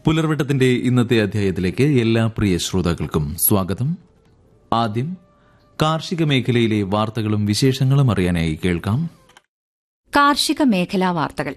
പുലർവട്ടത്തിന്റെ ഇന്നത്തെ അധ്യായത്തിലേക്ക് എല്ലാ പ്രിയ ശ്രോതാക്കൾക്കും സ്വാഗതം ആദ്യം കാർഷിക മേഖലയിലെ വാർത്തകളും വിശേഷങ്ങളും അറിയാനായി കേൾക്കാം കാർഷിക മേഖലാ വാർത്തകൾ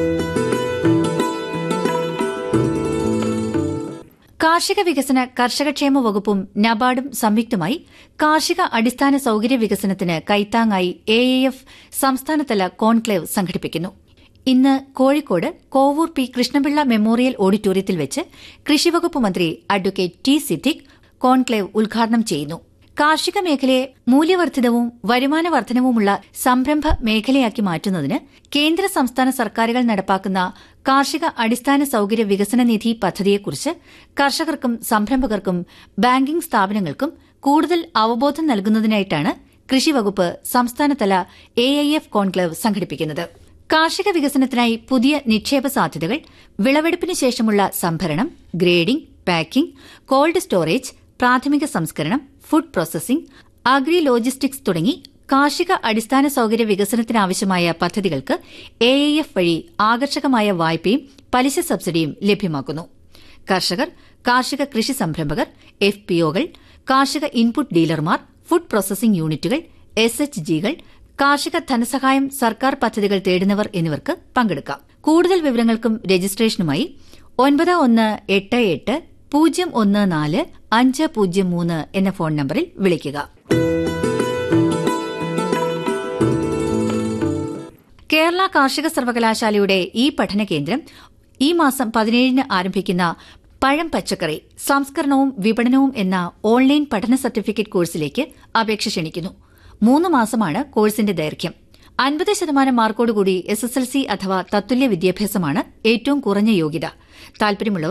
കാർഷിക വികസന കർഷകക്ഷേമ വകുപ്പും നബാർഡും സംയുക്തമായി കാർഷിക അടിസ്ഥാന സൌകര്യ വികസനത്തിന് കൈത്താങ്ങായി എ എഫ് സംസ്ഥാനതല കോൺക്ലേവ് സംഘടിപ്പിക്കുന്നു ഇന്ന് കോഴിക്കോട് കോവൂർ പി കൃഷ്ണപിള്ള മെമ്മോറിയൽ ഓഡിറ്റോറിയത്തിൽ വെച്ച് കൃഷിവകുപ്പ് മന്ത്രി അഡ്വക്കേറ്റ് ടി സിദ്ദിഖ് കോൺക്ലേവ് ഉദ്ഘാടനം ചെയ്യുന്നു കാർഷിക മേഖലയെ മൂല്യവർദ്ധിതവും വരുമാന വർധനവുമുള്ള സംരംഭ മേഖലയാക്കി മാറ്റുന്നതിന് കേന്ദ്ര സംസ്ഥാന സർക്കാരുകൾ നടപ്പാക്കുന്ന കാർഷിക അടിസ്ഥാന സൌകര്യ വികസന നിധി പദ്ധതിയെക്കുറിച്ച് കർഷകർക്കും സംരംഭകർക്കും ബാങ്കിംഗ് സ്ഥാപനങ്ങൾക്കും കൂടുതൽ അവബോധം നൽകുന്നതിനായിട്ടാണ് കൃഷിവകുപ്പ് സംസ്ഥാനതല എ ഐ എഫ് കോൺക്ലേവ് സംഘടിപ്പിക്കുന്നത് കാർഷിക വികസനത്തിനായി പുതിയ നിക്ഷേപ സാധ്യതകൾ വിളവെടുപ്പിന് ശേഷമുള്ള സംഭരണം ഗ്രേഡിംഗ് പാക്കിംഗ് കോൾഡ് സ്റ്റോറേജ് പ്രാഥമിക സംസ്കരണം ഫുഡ് പ്രോസസിംഗ് അഗ്രി ലോജിസ്റ്റിക്സ് തുടങ്ങി കാർഷിക അടിസ്ഥാന സൌകര്യ വികസനത്തിനാവശ്യമായ പദ്ധതികൾക്ക് എ ഐ എഫ് വഴി ആകർഷകമായ വായ്പയും പലിശ സബ്സിഡിയും ലഭ്യമാക്കുന്നു കർഷകർ കാർഷിക കൃഷി സംരംഭകർ എഫ് പിഒകൾ കാർഷിക ഇൻപുട്ട് ഡീലർമാർ ഫുഡ് പ്രോസസിംഗ് യൂണിറ്റുകൾ എസ് എച്ച് ജികൾ കാർഷിക ധനസഹായം സർക്കാർ പദ്ധതികൾ തേടുന്നവർ എന്നിവർക്ക് പങ്കെടുക്കാം കൂടുതൽ വിവരങ്ങൾക്കും രജിസ്ട്രേഷനുമായി ഒൻപത് ഒന്ന് എട്ട് എട്ട് പൂജ്യം ഒന്ന് നാല് അഞ്ച് പൂജ്യം മൂന്ന് എന്ന ഫോൺ നമ്പറിൽ വിളിക്കുക കേരള കാർഷിക സർവകലാശാലയുടെ ഈ പഠന കേന്ദ്രം ഈ മാസം പതിനേഴിന് ആരംഭിക്കുന്ന പഴം പച്ചക്കറി സംസ്കരണവും വിപണനവും എന്ന ഓൺലൈൻ പഠന സർട്ടിഫിക്കറ്റ് കോഴ്സിലേക്ക് അപേക്ഷ ക്ഷണിക്കുന്നു മൂന്ന് മാസമാണ് കോഴ്സിന്റെ ദൈർഘ്യം അൻപത് ശതമാനം മാർക്കോടുകൂടി എസ് എസ് എൽ സി അഥവാ തത്തുല്യ വിദ്യാഭ്യാസമാണ് ഏറ്റവും കുറഞ്ഞ യോഗ്യത താൽപര്യമുള്ളവർ